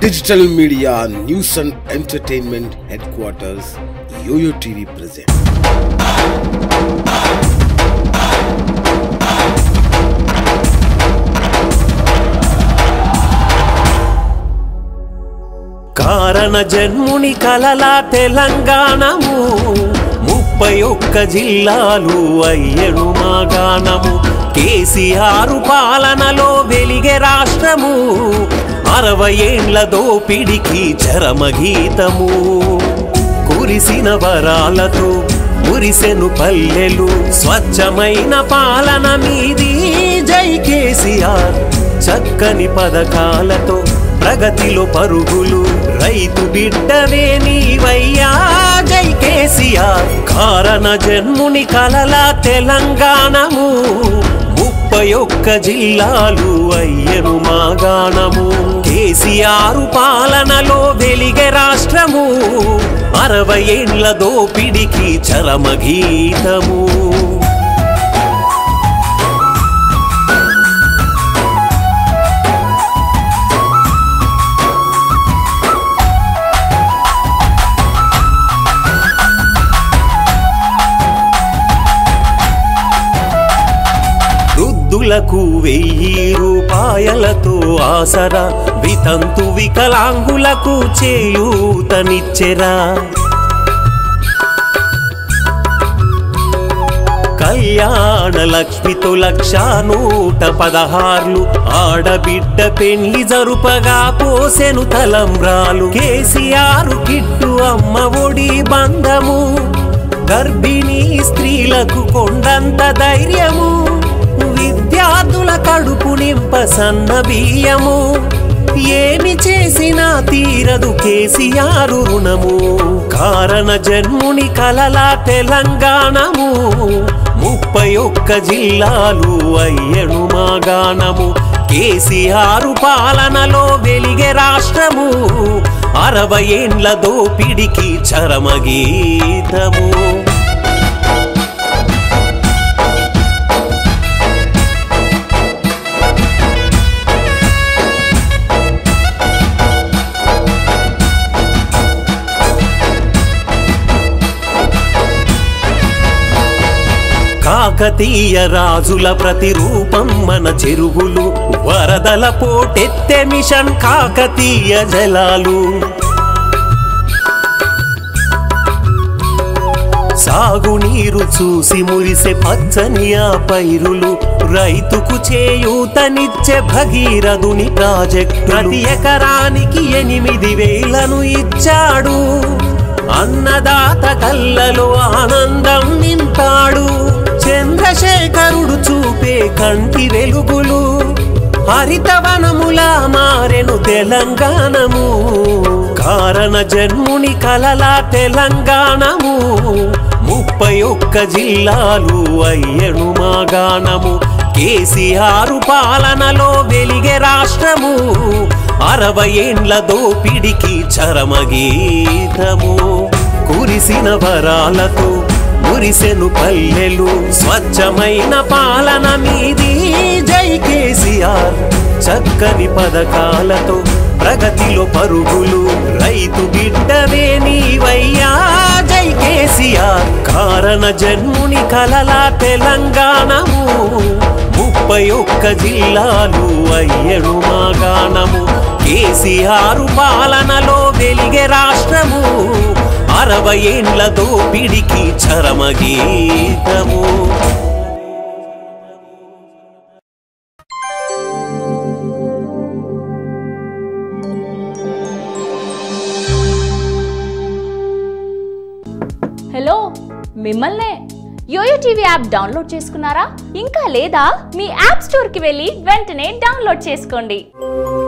Digital Media News and Entertainment Headquarters, YoYo TV presents. కారణ జన్ముని కలల తెలంగాణము ముప్పై ఒక్క జిల్లాలు అయ్యను మా గానము కేసీఆర్ పాలనలో వెలిగే రాష్ట్రము అరవై ఏండ్ల దోపిడికి చరమగీతము కురిసిన వరాలతో మురిసెను పల్లెలు స్వచ్ఛమైన పాలన మీది జై కేసీఆర్ చక్కని పథకాలతో ప్రగతిలో పరుగులు రైతు బిడ్డవే నీవయ్యా జై కేసీఆర్ కారణ జన్ముని కలల తెలంగాణము ముప్పై ఒక్క జిల్లాలు అయ్యను మా గానము కేసీఆర్ పాలనలో వెలిగే రాష్ట్రము అరవై ఏండ్ల దోపిడికి చరమగీతము వృద్ధులకు వెయ్యి రూపాయలతో ఆసరా వితంతు వికలాంగులకు చేయూతనిచ్చెరా కళ్యాణ లక్ష్మితో లక్ష నూట పదహార్లు ఆడబిడ్డ పెళ్లి జరుపగా పోసెను తలంబ్రాలు కేసీఆర్ కిట్టు అమ్మ ఒడి బంధము గర్భిణీ స్త్రీలకు కొండంత ధైర్యము విద్యార్థుల కడుపు నింప సన్న బియ్యము ఏమి చేసినా తీరదు కేసీఆర్ రుణము కారణ జన్ముని కలల తెలంగాణము ముప్పై ఒక్క జిల్లాలు అయ్యను మా గానము కేసీఆర్ పాలనలో వెలిగే రాష్ట్రము అరవై ఏండ్ల దోపిడికి చరమగీతము కాకతీయ రాజుల ప్రతిరూపం మన చెరువులు వరదల పోటెత్తె మిషన్ కాకతీయ జలాలు సాగునీరు చూసి మురిసే పచ్చని ఆ పైరులు రైతుకు చేయూతనిచ్చే భగీరథుని ప్రాజెక్టు ప్రతి ఎకరానికి ఎనిమిది వేలను ఇచ్చాడు అన్నదాత కళ్ళలో ఆనందం నింపాడు చంద్రశేఖరుడు చూపే కంటి వెలుగులు హరితవనములా మారెను తెలంగాణము కారణ జన్ముని కలల తెలంగాణము ముప్పై ఒక్క జిల్లాలు అయ్యను మా గానము కేసీఆర్ పాలనలో వెలిగే రాష్ట్రము అరవై ఏండ్ల దోపిడికి చరమగీతము కురిసిన వరాలతో మురిసెను పల్లెలు స్వచ్ఛమైన పాలన మీది జై కేసీఆర్ చక్కని పథకాలతో ప్రగతిలో పరుగులు రైతు బిడ్డవే నీవయ్యా జై కేసీఆర్ కారణ జన్ముని కలల తెలంగాణము ముప్పై ఒక్క జిల్లాలు అయ్యను మా గానము కేసీఆర్ పాలనలో వెలిగే రాష్ట్రము అరవై ఏండ్ల దోపిడికి చరమగీతము హలో మిమ్మల్నే యోయో టీవీ యాప్ డౌన్లోడ్ చేసుకున్నారా ఇంకా లేదా మీ యాప్ స్టోర్కి వెళ్ళి వెంటనే డౌన్లోడ్ చేసుకోండి